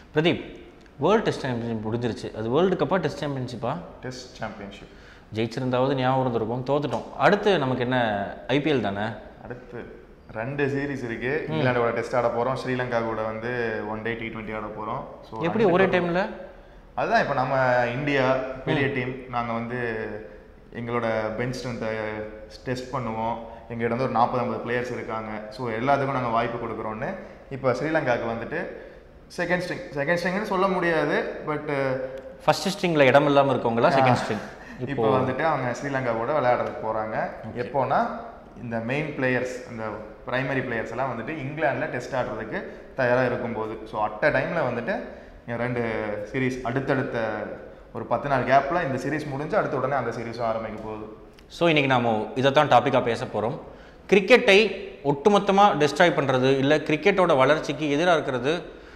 Pradeep world test championship முடிஞ்சிருச்சு அது world கப்பா டெஸ்ட் சாம்பியன்ஷிப்பா டெஸ்ட் சாம்பியன்ஷிப் ஜெயிச்சிருந்தாவது ஞாபகம் இருந்திருக்கும் தோத்துட்டோம் அடுத்து நமக்கு என்ன ஐபிஎல் தானே அடுத்து ரெண்டு சீரிஸ் இருக்கு இங்கிலாண்டோட டெஸ்ட் ஆட போறோம் ஸ்ரீலங்கா கூட வந்து ஒன் டே டி டுவெண்ட்டி ஆட போறோம் ஸோ எப்படி ஒரே டைமில் அதுதான் இப்போ நம்ம இந்தியா பெரிய டீம் நாங்கள் வந்து எங்களோட பெஞ்ச் ஸ்ட்ரென்த்தை டெஸ்ட் பண்ணுவோம் எங்கள்கிட்ட வந்து ஒரு நாற்பது ஐம்பது பிளேயர்ஸ் இருக்காங்க ஸோ எல்லாத்துக்கும் நாங்கள் வாய்ப்பு கொடுக்குறோன்னு இப்போ ஸ்ரீலங்காவுக்கு வந்துட்டு செகண்ட் ஸ்ட்ரிங் செகண்ட் ஸ்ட்ரிங்னு சொல்ல முடியாது பட் ஃபர்ஸ்ட் ஸ்ட்ரிங்கில் இடம் இல்லாமல் இருக்கவங்களா செகண்ட் ஸ்ட்ரிங் இப்போ வந்துட்டு அவங்க ஸ்ரீலங்கா கூட விளையாடுறதுக்கு போகிறாங்க எப்போனா இந்த மெயின் பிளேயர்ஸ் இந்த பிரைமரி பிளேயர்ஸ் எல்லாம் வந்துட்டு இங்கிலாண்டில் டெஸ்ட் ஆடுறதுக்கு தயாராக இருக்கும்போது ஸோ அட் அ டைமில் வந்துட்டு இங்க ரெண்டு சீரீஸ் அடுத்தடுத்த ஒரு பத்து நாள் கேப்பில் இந்த சீரிஸ் முடிஞ்சு அடுத்த உடனே அந்த சீரிஸும் ஆரம்பிக்க போகுது ஸோ இன்றைக்கி நாம இதை தான் டாப்பிக்காக பேச போகிறோம் கிரிக்கெட்டை ஒட்டுமொத்தமாக டெஸ்ட்ராய் பண்ணுறது இல்லை கிரிக்கெட்டோட வளர்ச்சிக்கு எதிராக இருக்கிறது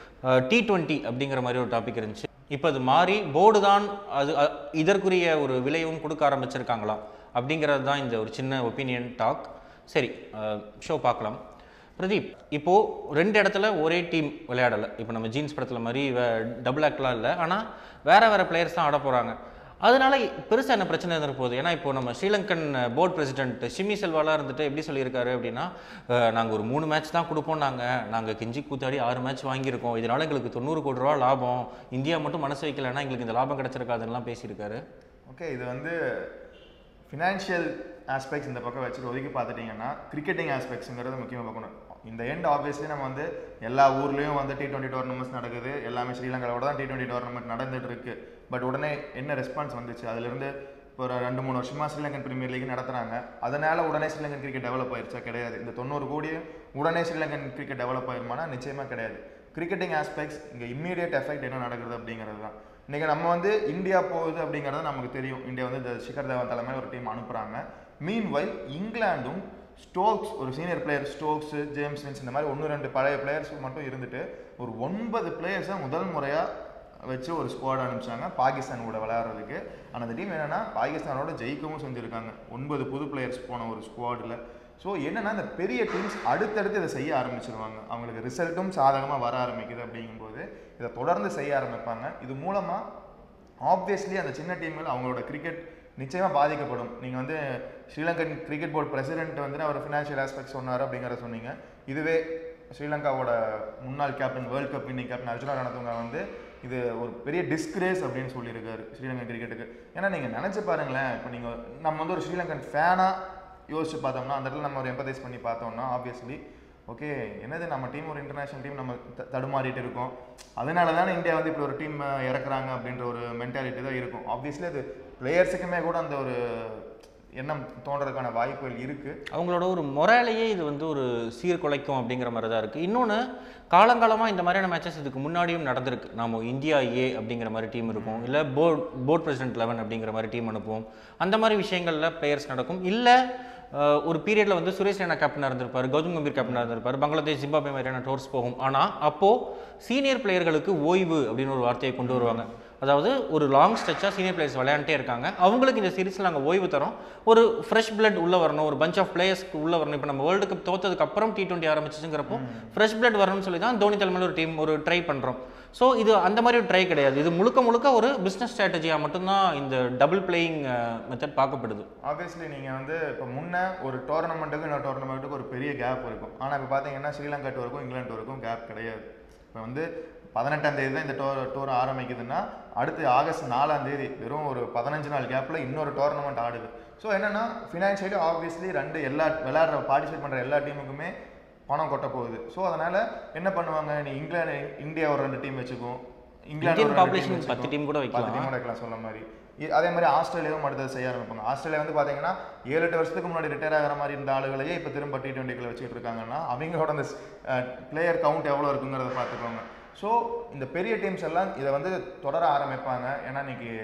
டி டுவெண்ட்டி அப்படிங்கிற மாதிரி ஒரு டாபிக் இருந்துச்சு இப்போ அது மாறி போர்டு தான் அது அ- இதற்குரிய ஒரு விலையும் கொடுக்க ஆரம்பிச்சிருக்காங்களா அப்படிங்கிறது தான் இந்த ஒரு சின்ன ஒப்பீனியன் டாக் சரி ஷோ பார்க்கலாம் பிரதீப் இப்போது ரெண்டு இடத்துல ஒரே டீம் விளையாடலை இப்போ நம்ம ஜீன்ஸ் படத்தில் மாதிரி டபுள் ஆக்ட்லாம் இல்லை ஆனால் வேற வேற பிளேயர்ஸ் தான் ஆட போகிறாங்க அதனால பெருசாக என்ன பிரச்சனை இருந்துட்டு போகுது ஏன்னா இப்போ நம்ம ஸ்ரீலங்கன் போர்ட் பிரசிடென்ட் ஷிமி செல்வாலாம் இருந்துட்டு எப்படி சொல்லியிருக்காரு அப்படின்னா நாங்கள் ஒரு மூணு மேட்ச் தான் கொடுப்போம் நாங்கள் நாங்கள் கெஞ்சி கூத்தாடி ஆறு மேட்ச் வாங்கியிருக்கோம் இதனால எங்களுக்கு தொண்ணூறு கோடி ரூபா லாபம் இந்தியா மட்டும் மனசு வைக்கலைன்னா எங்களுக்கு இந்த லாபம் கிடைச்சிருக்காதுன்னெலாம் பேசியிருக்காரு ஓகே இது வந்து ஃபினான்ஷியல் ஆஸ்பெக்ட்ஸ் இந்த பக்கம் வச்சுட்டு ஒதுக்கி பார்த்துட்டிங்கன்னா கிரிக்கெட்டிங் ஆஸ்பெக்ட்ஸுங்கிறது முக்கியமாக பார்க்கணும் இந்த எண்ட் ஆப்வியஸ்லி நம்ம வந்து எல்லா ஊர்லேயும் வந்து டி டுவெண்ட்டி டோர்னமெண்ட்ஸ் நடக்குது எல்லாமே ஸ்ரீலங்காவோட தான் டி டுவெண்ட்டி டோர்னமெண்ட் நடந்துட்டு இருக்கு பட் உடனே என்ன ரெஸ்பான்ஸ் வந்துச்சு அதுலேருந்து இப்போ ஒரு ரெண்டு மூணு வருஷமா ஸ்ரீலங்கன் பிரீமியர் லீக் நடத்துறாங்க அதனால உடனே ஸ்ரீலங்கன் கிரிக்கெட் டெவலப் ஆயிருச்சா கிடையாது இந்த தொண்ணூறு கோடி உடனே ஸ்ரீலங்கன் கிரிக்கெட் டெவலப் ஆயிருமானா நிச்சயமா கிடையாது கிரிக்கெட்டிங் ஆஸ்பெக்ட்ஸ் இங்கே இம்மீடியட் எஃபெக்ட் என்ன நடக்குது அப்படிங்கிறது தான் இன்னைக்கு நம்ம வந்து இந்தியா போகுது அப்படிங்கிறது நமக்கு தெரியும் இந்தியா வந்து இந்த சிகர் தேவன் தலைமையில் ஒரு டீம் அனுப்புறாங்க மீன் வைல் இங்கிலாந்தும் ஸ்டோக்ஸ் ஒரு senior player Stokes James Vince இந்த மாதிரி ஒன்று ரெண்டு பழைய பிளேயர்ஸ் மட்டும் இருந்துட்டு ஒரு ஒன்பது பிளேயர்ஸை முதல் முறையாக வச்சு ஒரு ஸ்குவாட் அனுப்பிச்சாங்க பாகிஸ்தான் கூட விளையாடுறதுக்கு ஆனால் அந்த டீம் என்னன்னா பாகிஸ்தானோட ஜெயிக்கவும் செஞ்சுருக்காங்க ஒன்பது புது பிளேயர்ஸ் போன ஒரு ஸ்குவாடில் ஸோ என்னன்னா இந்த பெரிய டீம்ஸ் அடுத்தடுத்து இதை செய்ய ஆரம்பிச்சிருவாங்க அவங்களுக்கு ரிசல்ட்டும் சாதகமாக வர ஆரம்பிக்குது அப்படிங்கும்போது இதை தொடர்ந்து செய்ய ஆரம்பிப்பாங்க இது மூலமாக ஆப்வியஸ்லி அந்த சின்ன டீம்கள் அவங்களோட கிரிக்கெட் நிச்சயமாக பாதிக்கப்படும் நீங்கள் வந்து ஸ்ரீலங்கன் கிரிக்கெட் போர்டு பிரசிடென்ட் வந்து அவர் ஃபினான்ஷியல் ஆஸ்பெக்ட் சொன்னார் அப்படிங்கிறத சொன்னீங்க இதுவே ஸ்ரீலங்காவோட முன்னாள் captain world cup winning captain Arjuna Ranatunga வந்து இது ஒரு பெரிய டிஸ்கிரேஸ் அப்படின்னு சொல்லியிருக்காரு ஸ்ரீலங்கன் கிரிக்கெட்டுக்கு ஏன்னா நீங்கள் நினச்சி பாருங்களேன் இப்போ நீங்கள் நம்ம வந்து ஒரு ஸ்ரீலங்கன் ஃபேனாக யோசிச்சு பார்த்தோம்னா அந்த இடத்துல நம்ம ஒரு எம்பதைஸ் பண்ணி பார்த்தோம்னா ஆப்வியஸ்லி ஓகே என்னது நம்ம டீம் ஒரு இன்டர்நேஷனல் டீம் நம்ம த- தடுமாறிட்டு இருக்கோம் அதனால தானே இந்தியா வந்து இப்படி ஒரு டீம் இறக்குறாங்க அப்படின்ற ஒரு மென்டாலிட்டி தான் இருக்கும் ஆப்வியஸ்லி அது பிளேயர்ஸுக்குமே கூட அந்த ஒரு எண்ணம் தோன்றதுக்கான வாய்ப்புகள் இருக்குது அவங்களோட ஒரு மொராலையே இது வந்து ஒரு சீர்குலைக்கும் அப்படிங்கிற மாதிரி தான் இருக்குது இன்னொன்று காலங்காலமாக இந்த மாதிரியான மேட்சஸ் இதுக்கு முன்னாடியும் நடந்திருக்கு நாம இந்தியா ஏ அப்படிங்கிற மாதிரி டீம் இருக்கும் இல்லை போர்ட் போர்ட் பிரசிடென்ட் லெவன் அப்படிங்கிற மாதிரி டீம் அனுப்புவோம் அந்த மாதிரி விஷயங்களில் பிளேயர்ஸ் நடக்கும் இல்லை ஒரு பீரியடில் வந்து சுரேஷ் ரெய்னா கேப்டனாக இருந்திருப்பார் கௌதம் கம்பீர் கேப்டனாக இருந்திருப்பார் பங்களாதேஷ் ஜிம்பாபே மாதிரியான டோர்ஸ் போகும் ஆனால் அப்போது சீனியர் பிளேயர்களுக்கு ஓய்வு அப்படின்னு ஒரு வார்த்தையை கொண்டு வருவாங்க அதாவது ஒரு லாங் ஸ்ட்ரெச்சாக சீனியர் பிளேயர்ஸ் விளையாண்டே இருக்காங்க அவங்களுக்கு இந்த சீரிஸில் நாங்கள் ஓய்வு தரோம் ஒரு ஃப்ரெஷ் blood உள்ள வரணும் ஒரு bunch ஆஃப் பிளேயர்ஸ்க்கு உள்ள வரணும் இப்போ நம்ம வேர்ல்டு கப் தோத்ததுக்கு அப்புறம் டி டுவெண்ட்டி ஆரம்பிச்சுங்கிறப்போ ஃப்ரெஷ் blood வரணும்னு சொல்லி தான் தோனி தலைமையில் ஒரு டீம் ஒரு ட்ரை பண்ணுறோம் ஸோ இது அந்த மாதிரி ஒரு ட்ரை கிடையாது இது முழுக்க முழுக்க ஒரு பிஸ்னஸ் ஸ்ட்ராட்டஜியாக மட்டும்தான் இந்த டபுள் பிளேயிங் மெத்தட் பார்க்கப்படுது ஆப்வியஸ்லி நீங்கள் வந்து இப்போ முன்ன ஒரு டோர்னமெண்ட்டுக்கும் இன்னொரு டோர்னமெண்ட்டுக்கும் ஒரு பெரிய கேப் இருக்கும் ஆனால் இப்போ பார்த்தீங்கன்னா ஸ்ரீலங்கா டூருக்கும் இங்கிலாந்து டூருக்கும் கேப் கிடையாது இப்போ வந்து பதினெட்டாம் தேதி தான் இந்த டோர் டூர் ஆரம்பிக்குதுன்னா அடுத்து ஆகஸ்ட் நாலாம் தேதி வெறும் ஒரு பதினஞ்சு நாள் கேப்பில் இன்னொரு டோர்னமெண்ட் ஆடுது ஸோ என்னன்னா ஃபினான்ஷியலி ஆப்வியஸ்லி ரெண்டு எல்லா விளையாடுற பார்ட்டிசிபேட் பண்ணுற எல்லா டீமுக்குமே பணம் கொட்ட போகுது ஸோ அதனால என்ன பண்ணுவாங்க நீ இங்கிலாந்து இந்தியா ஒரு ரெண்டு டீம் வச்சுக்கும் இங்கிலாந்து Indian ஒரு ரெண்டு population team பத்து வச்சுக்கும். team கூட வைக்கலாம். பத்து team கூட வைக்கலாம் சொல்ல மாதிரி இ- அதே மாதிரி ஆஸ்திரேலியாவும் அடுத்தது செய்ய ஆரம்பிப்பாங்க ஆஸ்திரேலியா வந்து பார்த்தீங்கன்னா ஏழு எட்டு வருஷத்துக்கு முன்னாடி ரிட்டையர் ஆகிற மாதிரி இருந்த ஆளுகளையே இப்போ திரும்ப டி டுவெண்ட்டிக்குள்ள வச்சுட்டு இருக்காங்கன்னா அவங்களோட அந்த பிளேயர் கவுண்ட் எவ்வளோ இருக்குங்கிறத பார்த்துக்கோங்க ஸோ இந்த பெரிய டீம்ஸ் எல்லாம் இதை வந்து தொடர ஆரம்பிப்பாங்க ஏன்னா இன்னைக்கு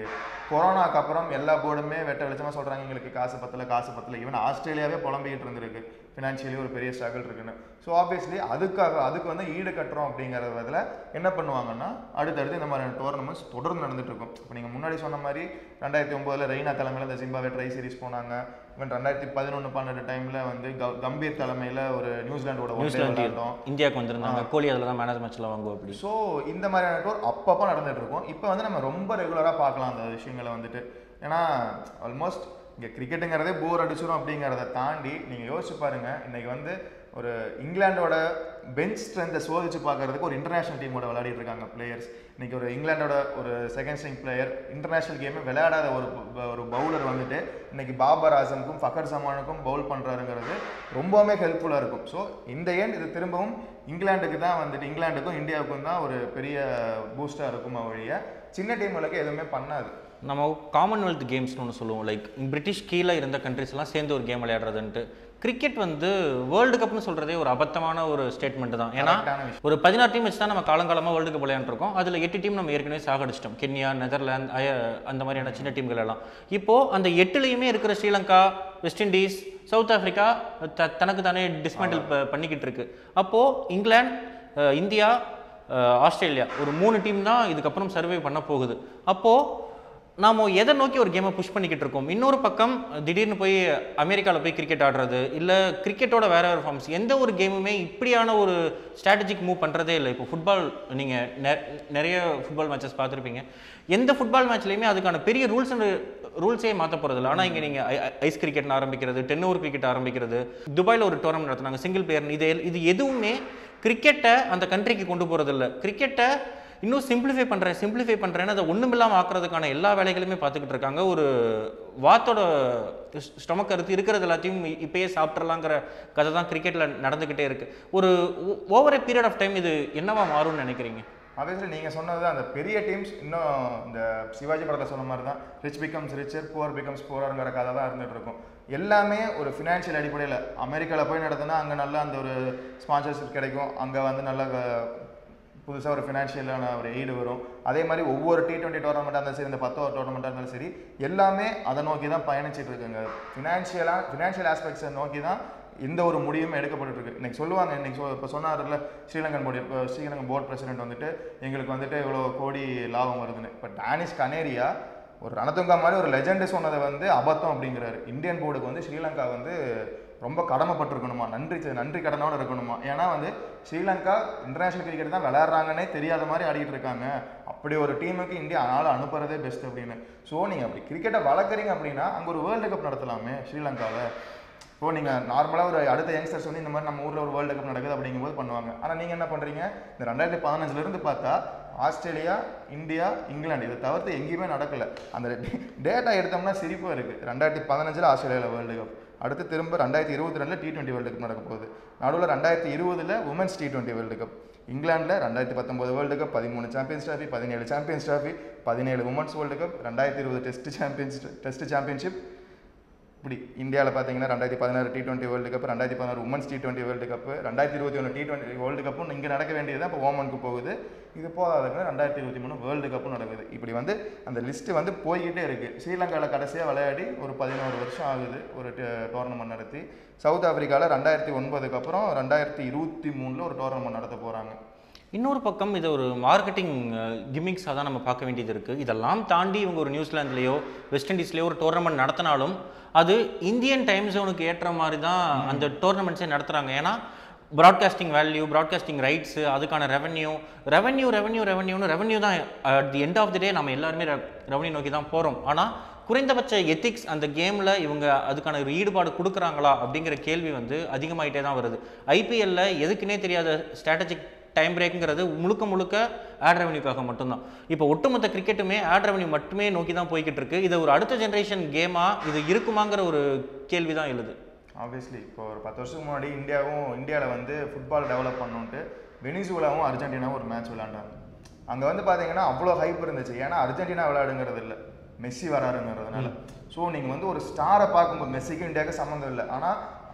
கொரோனாக்கு அப்புறம் எல்லா போர்டுமே வெட்ட வெளிச்சமாக சொல்கிறாங்க எங்களுக்கு காசு பத்தல காசு பத்தல ஈவன் ஆஸ்திரேலியாவே புலம்பிக்கிட்டு இருந்திருக்கு ஃபினான்ஷியலி ஒரு பெரிய ஸ்ட்ரகிள் இருக்குன்னு ஸோ ஆப்வியஸ்லி அதுக்காக அதுக்கு வந்து ஈடு கட்டுறோம் அப்படிங்கிற விதத்தில் என்ன பண்ணுவாங்கன்னா அடுத்தடுத்து இந்த மாதிரி டோர்னமெண்ட்ஸ் தொடர்ந்து நடந்துட்டு இருக்கும் இப்போ நீங்கள் முன்னாடி சொன்ன மாதிரி ரெண்டாயிரத்தி ஒம்போதில் ரெய்னா தலைமையில் இந்த ஜிம்பாவே ட்ரை சீரிஸ் போனாங்க ஈவன் ரெண்டாயிரத்தி பதினொன்று பன்னெண்டு டைமில் வந்து க- கம்பீர் தலைமையில் ஒரு நியூசிலாண்டோட ஒன் டே நியூசிலாந்து விளையாண்டோம் இந்தியாவுக்கு வந்திருந்தாங்க கோலி அதில் தான் மேனேஜ் மேட்ச்லாம் வாங்குவோம் அப்படி ஸோ இந்த மாதிரியான டூர் அப்பப்போ நடந்துட்டு இருக்கும் இப்போ வந்து நம்ம ரொம்ப ரெகுலராக பார்க்கலாம் அந்த விஷயங்களை வந்துட்டு ஏன்னா ஆல்மோஸ்ட் இங்கே கிரிக்கெட்டுங்கிறதே போர் அடிச்சிடும் அப்படிங்கிறத தாண்டி நீங்கள் யோசிச்சு பாருங்க இன்னைக்கு வந்து ஒரு இங்கிலாண்டோட பெஞ்ச் ஸ்ட்ரென்த்தை சோதிச்சு பார்க்கறதுக்கு ஒரு இன்டர்நேஷனல் டீமோட விளையாடிட்டு இருக்காங்க பிளேயர்ஸ் இன்னைக்கு ஒரு இங்கிலாண்டோட ஒரு செகண்ட் ஸ்ட்ரிங் பிளேயர் இன்டர்நேஷனல் கேமே விளையாடாத ஒரு ப- ஒரு பவுலர் வந்துட்டு இன்னைக்கு பாபர் ஆசம்க்கும் ஃபக்கர் சமானுக்கும் பவுல் பண்ணுறாருங்கிறது ரொம்பவுமே ஹெல்ப்ஃபுல்லாக இருக்கும் ஸோ இந்த ஏன் இது திரும்பவும் இங்கிலாந்துக்கு தான் வந்துட்டு இங்கிலாந்துக்கும் இந்தியாவுக்கும் தான் ஒரு பெரிய பூஸ்டாக இருக்குமா ஒழிய சின்ன டீம்களுக்கு எதுவுமே பண்ணாது நம்ம காமன்வெல்த் கேம்ஸ்னு ஒன்று சொல்லுவோம் லைக் பிரிட்டிஷ் கீழே இருந்த கண்ட்ரிஸ்லாம் சேர்ந்து ஒரு கேம் விளையாடுறதுன்ட்டு கிரிக்கெட் வந்து வேர்ல்டு கப்னு சொல்கிறதே ஒரு அபத்தமான ஒரு ஸ்டேட்மெண்ட் தான் ஏன்னா கரெக்டான விஷயம் ஒரு பதினாறு டீம் வச்சு தான் நம்ம காலங்காலமாக வேர்ல்டு கப் விளையாண்டுருக்கோம் அதில் எட்டு டீம் நம்ம ஏற்கனவே சாகடிச்சிட்டோம் கென்யா நெதர்லாந்து அய அந்த மாதிரியான சின்ன டீம்கள் எல்லாம் இப்போது அந்த எட்டுலேயுமே இருக்கிற Sri Lanka West Indies South Africa த தனக்கு தானே டிஸ்மேண்டில் பண்ணிக்கிட்டு இருக்கு அப்போது இங்கிலாந்து அஹ், இந்தியா அஹ், ஆஸ்திரேலியா ஒரு மூணு டீம் தான் இதுக்கப்புறம் சர்வே பண்ண போகுது அப்போது நாம எதை நோக்கி ஒரு கேமை புஷ் பண்ணிக்கிட்டு இருக்கோம் இன்னொரு பக்கம் திடீர்னு போய் அமெரிக்காவில் போய் கிரிக்கெட் ஆடுறது இல்லை கிரிக்கெட்டோட வேற ஒரு ஃபார்ம்ஸ் எந்த ஒரு கேமுமே இப்படியான ஒரு ஸ்ட்ராட்டஜிக் மூவ் பண்ணுறதே இல்லை இப்போ ஃபுட்பால் நீங்கள் நிறைய ஃபுட்பால் மேட்சஸ் பார்த்துருப்பீங்க எந்த ஃபுட்பால் மேட்ச்லையுமே அதுக்கான பெரிய ரூல்ஸ் அண்ட் ரூல்ஸே மாற்ற போகிறதில்ல ஆனால் இங்கே நீங்கள் ஐஸ் கிரிக்கெட்னு ஆரம்பிக்கிறது டென் ஓவர் கிரிக்கெட் ஆரம்பிக்கிறது துபாயில் ஒரு டோர்னமெண்ட் நடத்துனாங்க சிங்கிள் பிளேயர் இது எல்- இது எதுவுமே கிரிக்கெட்டை அந்த கண்ட்ரிக்கு கொண்டு போகிறதில்ல கிரிக்கெட்டை இன்னும் சிம்பிளிஃபை பண்ணுறேன் சிம்பிளிஃபை பண்ணுறேன்னு அதை ஒன்றுமில்லாமல் ஆக்குறதுக்கான எல்லா வேலைகளுமே பார்த்துக்கிட்டு இருக்காங்க ஒரு வாத்தோட ஸ்டொமக் அறுத்து இருக்கிறது எல்லாத்தையும் இ- இப்பயே சாப்பிட்றலாங்கிற கதை தான் கிரிக்கெட்டில் நடந்துக்கிட்டே இருக்கு ஒரு over a period of time இது என்னவா மாறும்னு நினைக்கிறீங்க ஆப்வியஸ்லி நீங்கள் சொன்னது அந்த பெரிய டீம்ஸ் இன்னும் இந்த சிவாஜி படத்தில் சொன்ன மாதிரி தான் rich becomes richer poor becomes புவர்ங்கிற கதை தான் இருந்துட்டு இருக்கும் எல்லாமே ஒரு ஃபினான்ஷியல் அடிப்படையில் அமெரிக்காவில் போய் நடத்துனா அங்கே நல்ல அந்த ஒரு ஸ்பான்சர்ஷிப் கிடைக்கும் அங்கே வந்து நல்ல புதுசாக ஒரு ஃபினான்ஷியலான ஒரு எய்டு வரும் அதே மாதிரி ஒவ்வொரு டி டுவெண்ட்டி டோர்னமெண்ட்டாக இருந்தாலும் சரி இந்த பத்தோ டோர்னமெண்ட்டாக இருந்தாலும் சரி எல்லாமே அதை நோக்கி தான் பயணிச்சிட்டு இருக்குங்க ஃபினான்ஷியலாக ஃபினான்ஷியல் ஆஸ்பெக்ட்ஸை நோக்கி தான் எந்த ஒரு முடிவும் எடுக்கப்பட்டு இருக்கு இன்னைக்கு சொல்லுவாங்க இன்னைக்கு சொ இப்போ சொன்னார்ல ஸ்ரீலங்கன் போர்டு இப்போ ஸ்ரீலங்கன் போர்டு பிரசிடென்ட் வந்துட்டு எங்களுக்கு வந்துட்டு இவ்வளோ கோடி லாபம் வருதுன்னு இப்போ டானிஷ் கனேரியா ஒரு ரணதுங்கா மாதிரி ஒரு லெஜெண்டு சொன்னதை வந்து அபத்தம் அப்படிங்கிறாரு இந்தியன் போர்டுக்கு வந்து ஸ்ரீலங்கா வந்து ரொம்ப கடமைப்பட்டிருக்கணுமா நன்றி செ- நன்றி கடனோட இருக்கணுமா ஏன்னா வந்து ஸ்ரீலங்கா இன்டர்நேஷனல் கிரிக்கெட் தான் விளையாடுறாங்கன்னே தெரியாத மாதிரி ஆடிட்டு இருக்காங்க அப்படி ஒரு டீமுக்கு இந்தியா ஆள் அனுப்புறதே பெஸ்ட் அப்படின்னு ஸோ நீங்கள் அப்படி கிரிக்கெட்டை வளர்க்குறீங்க அப்படின்னா அங்கே ஒரு வேர்ல்டு கப் நடத்தலாமே ஸ்ரீலங்காவில் இப்போ நீங்கள் நார்மலாக ஒரு அடுத்த யங்ஸ்டர்ஸ் வந்து இந்த மாதிரி நம்ம ஊரில் ஒரு வேர்ல்டு கப் நடக்குது அப்படிங்கும்போது பண்ணுவாங்க ஆனால் நீங்கள் என்ன பண்ணுறீங்க இந்த ரெண்டாயிரத்தி பதினஞ்சுலேருந்து பார்த்தா ஆஸ்திரேலியா இந்தியா இங்கிலாந்து இதை தவிர்த்து எங்கேயுமே நடக்கல அந்த டேட்டா எடுத்தோம்னா சிரிப்பாக இருக்குது ரெண்டாயிரத்தி பதினஞ்சில் ஆஸ்திரேலியாவில் வேர்ல்டு கப் அடுத்து திரும்ப ரெண்டாயிரத்தி இருபத்தி ரெண்டில் டி டுவெண்ட்டி வேர்ல்டு கப் நடக்க போகுது நடுவில் ரெண்டாயிரத்தி இருபதில் women's T twenty world cup இங்கிலாந்தில் ரெண்டாயிரத்தி பத்தொம்போது வேர்ல்டு கப் பதிமூணு சாம்பியன்ஸ் ட்ராஃபி பதினேழு சாம்பியன்ஸ் ட்ராஃபி பதினேழு உமன்ஸ் வேர்ல்டு கப் ரெண்டாயிரத்தி இருபது டெஸ்ட் சாம்பியன்ஸ் டெஸ்ட் சாம்பியன்ஷிப் இப்படி இந்தியாவில் பார்த்தீங்கன்னா ரெண்டாயிரத்தி பதினாறு டி டுவெண்ட்டி வேர்ல்டு கப் ரெண்டாயிரத்தி பதினாறு women's T twenty world cup ரெண்டாயிரத்தி இருபத்தி ஒன்று டி டுவெண்ட்டி வேர்ல்டு கப்பும் இங்கே நடக்க வேண்டியது இப்போ ஓமனுக்கு போகுது இது போதாதுக்கு ரெண்டாயிரத்தி இருபத்தி மூணு வேர்ல்டு கப்பும் நடக்குது இப்படி வந்து அந்த லிஸ்ட்டு வந்து போய்கிட்டே இருக்குது ஸ்ரீலங்காவில் கடைசியாக விளையாடி ஒரு பதினோரு வருஷம் ஆகுது ஒரு டோர்னமெண்ட் நடத்தி சவுத் ஆப்பிரிக்காவில் ரெண்டாயிரத்தி ஒன்பதுக்கு அப்புறம் ரெண்டாயிரத்தி இருபத்தி மூணில் ஒரு டோர்னமெண்ட் நடத்த போகிறாங்க இன்னொரு பக்கம் இதை ஒரு மார்க்கெட்டிங் கிமிக்ஸாக தான் நம்ம பார்க்க வேண்டியது இருக்குது இதெல்லாம் தாண்டி இவங்க ஒரு நியூசிலாந்துலேயோ வெஸ்ட் இண்டீஸ்லேயோ ஒரு டோர்னமெண்ட் நடத்தினாலும் அது இந்தியன் டைம் ஜோனுக்கு ஏற்ற மாதிரி தான் அந்த டோர்னமெண்ட்ஸே நடத்துகிறாங்க ஏன்னா ப்ராட்காஸ்டிங் வேல்யூ ப்ராட்காஸ்டிங் ரைட்ஸு அதுக்கான ரெவன்யூ ரெவன்யூ ரெவன்யூ ரெவன்யூன்னு ரெவன்யூ தான் at the end of the day நம்ம எல்லாருமே ரெவன்யூ நோக்கி தான் போகிறோம் ஆனால் குறைந்தபட்ச எத்திக்ஸ் அந்த கேமில் இவங்க அதுக்கான ஒரு ஈடுபாடு கொடுக்குறாங்களா அப்படிங்கிற கேள்வி வந்து அதிகமாயிட்டே தான் வருது ஐபிஎல்ல எதுக்குன்னே தெரியாத ஸ்ட்ராட்டஜிக் டைம் பிரேக்குங்கிறது முழுக்க முழுக்க ஆட் ரெவன்யூக்காக மட்டும்தான் இப்போ ஒட்டுமொத்த கிரிக்கெட்டுமே ஆட் ரெவன்யூ மட்டுமே நோக்கி தான் போய்கிட்டு இருக்கு இது ஒரு அடுத்த ஜென்ரேஷன் கேமா இது இருக்குமாங்கிற ஒரு கேள்வி தான் எழுது ஆப்வியஸ்லி இப்போ ஒரு பத்து வருஷத்துக்கு முன்னாடி இந்தியாவும் இந்தியாவில் வந்து ஃபுட்பால் டெவலப் பண்ணணுன்ட்டு வெனிசுலாவும் அர்ஜென்டினாவும் ஒரு மேட்ச் விளையாண்டாங்க அங்கே வந்து பார்த்தீங்கன்னா அவ்வளோ ஹைப் இருந்துச்சு ஏன்னா அர்ஜென்டினா விளையாடுங்கிறது இல்லை மெஸ்ஸி வராருங்கிறதுனால ஸோ நீங்கள் வந்து ஒரு ஸ்டாரை பார்க்கும்போது மெஸ்ஸிக்கும் இந்தியாவுக்கு சம்மந்தம் இல்லை ஆனால்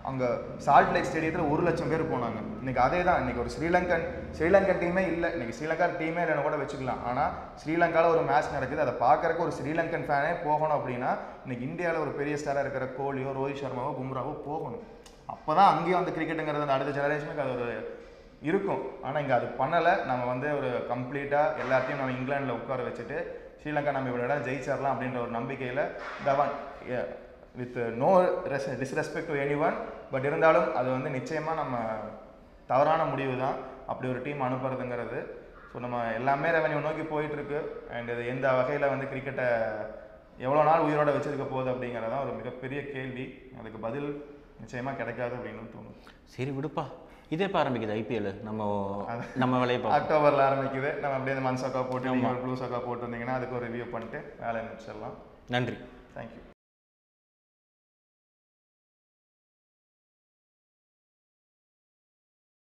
அங்கே சால்ட் லேக் ஸ்டேடியத்தில் ஒரு லட்சம் பேர் போனாங்க இன்னைக்கு அதே தான் இன்னைக்கு ஒரு ஸ்ரீலங்கன் ஸ்ரீலங்கன் டீமே இல்லை இன்னைக்கு ஸ்ரீலங்கா டீமே இல்லைன்னு கூட வச்சுக்கலாம் ஆனால் ஸ்ரீலங்காவில் ஒரு மேட்ச் நடக்குது அதை பார்க்கறக்கு ஒரு ஸ்ரீலங்கன் ஃபேனே போகணும் அப்படின்னா இன்னைக்கு இந்தியாவில் ஒரு பெரிய ஸ்டாராக இருக்கிற கோலியோ ரோஹித் சர்மாவோ பும்ராவோ போகணும் அப்போ தான் அங்கேயும் அந்த கிரிக்கெட்டுங்கிறது அந்த அடுத்த ஜெனரேஷனுக்கு அது ஒரு இருக்கும் ஆனால் இங்கே அது பண்ணலை நம்ம வந்து ஒரு கம்ப்ளீட்டாக எல்லாத்தையும் நம்ம இங்கிலாண்டில் உட்கார வச்சுட்டு ஸ்ரீலங்கா நம்ம இவ்வளோ இடம் ஜெயிச்சிடலாம் அப்படின்ற ஒரு நம்பிக்கையில் Dhawan with no res disrespect to anyone but இருந்தாலும் அது வந்து நிச்சயமாக நம்ம தவறான முடிவு தான் அப்படி ஒரு டீம் அனுப்புறதுங்கிறது ஸோ நம்ம எல்லாமே ரெவன்யூ நோக்கி போயிட்டு இருக்கு அண்ட் இது எந்த வகையில் வந்து கிரிக்கெட்டை எவ்வளோ நாள் உயிரோட வச்சிருக்க போகுது அப்படிங்கிறது தான் ஒரு மிகப்பெரிய கேள்வி அதுக்கு பதில் நிச்சயமாக கிடைக்காது அப்படின்னு தோணும் சரி விடுப்பா இதே இப்போ ஆரம்பிக்குது ஐபிஎல் நம்ம நம்ம வேலையை பார்ப்போம் அக்டோபர்ல ஆரம்பிக்குது நம்ம அப்படியே இந்த மண் சொக்கா போட்டு நீங்கள் ப்ளூ சொக்கா போட்டு வந்தீங்கன்னா அதுக்கு ஒரு ரிவ்யூ பண்ணிட்டு வேலையை முடிச்சிடலாம் நன்றி தேங்க்யூ